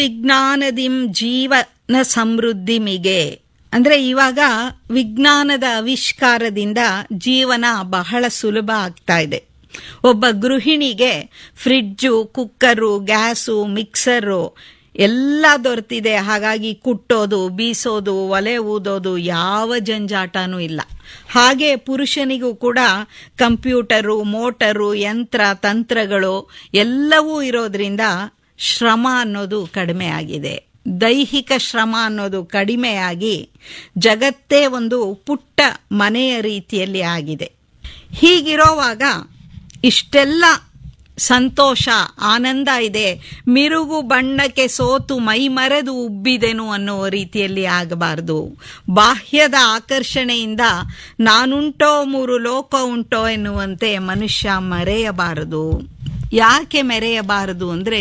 ವಿಜ್ಞಾನದಿಂ ಜೀವನ ಸಮೃದ್ಧಿಮಿಗೆ ಅಂದ್ರೆ ಇವಾಗ ವಿಜ್ಞಾನದ ಆವಿಷ್ಕಾರದಿಂದ ಜೀವನ ಬಹಳ ಸುಲಭ ಆಗ್ತಾ ಇದೆ ಒಬ್ಬ ಗೃಹಿಣಿಗೆ ಫ್ರಿಡ್ಜು ಕುಕ್ಕರು ಗ್ಯಾಸು ಮಿಕ್ಸರು ಎಲ್ಲ ದೊರೆತಿದೆ ಹಾಗಾಗಿ ಕುಟ್ಟೋದು ಬೀಸೋದು ಒಲೆ ಊದೋದು ಯಾವ ಜಂಜಾಟನೂ ಇಲ್ಲ ಹಾಗೆ ಪುರುಷನಿಗೂ ಕೂಡ ಕಂಪ್ಯೂಟರು ಮೋಟರು ಯಂತ್ರ ತಂತ್ರಗಳು ಎಲ್ಲವೂ ಇರೋದ್ರಿಂದ ಶ್ರಮ ಅನ್ನೋದು ಕಡಿಮೆ ಆಗಿದೆ ದೈಹಿಕ ಶ್ರಮ ಅನ್ನೋದು ಕಡಿಮೆಯಾಗಿ ಜಗತ್ತೇ ಒಂದು ಪುಟ್ಟ ಮನೆಯ ರೀತಿಯಲ್ಲಿ ಆಗಿದೆ ಹೀಗಿರೋವಾಗ ಇಷ್ಟೆಲ್ಲ ಸಂತೋಷ ಆನಂದ ಇದೆ ಮಿರುಗು ಬಣ್ಣಕ್ಕೆ ಸೋತು ಮೈ ಮರೆದು ಉಬ್ಬಿದೆನು ಅನ್ನುವ ರೀತಿಯಲ್ಲಿ ಆಗಬಾರದು ಬಾಹ್ಯದ ಆಕರ್ಷಣೆಯಿಂದ ನಾನುಂಟೋ ಮೂರು ಲೋಕ ಉಂಟೋ ಎನ್ನುವಂತೆ ಮನುಷ್ಯ ಮರೆಯಬಾರದು ಯಾಕೆ ಮೆರೆಯಬಾರದು ಅಂದ್ರೆ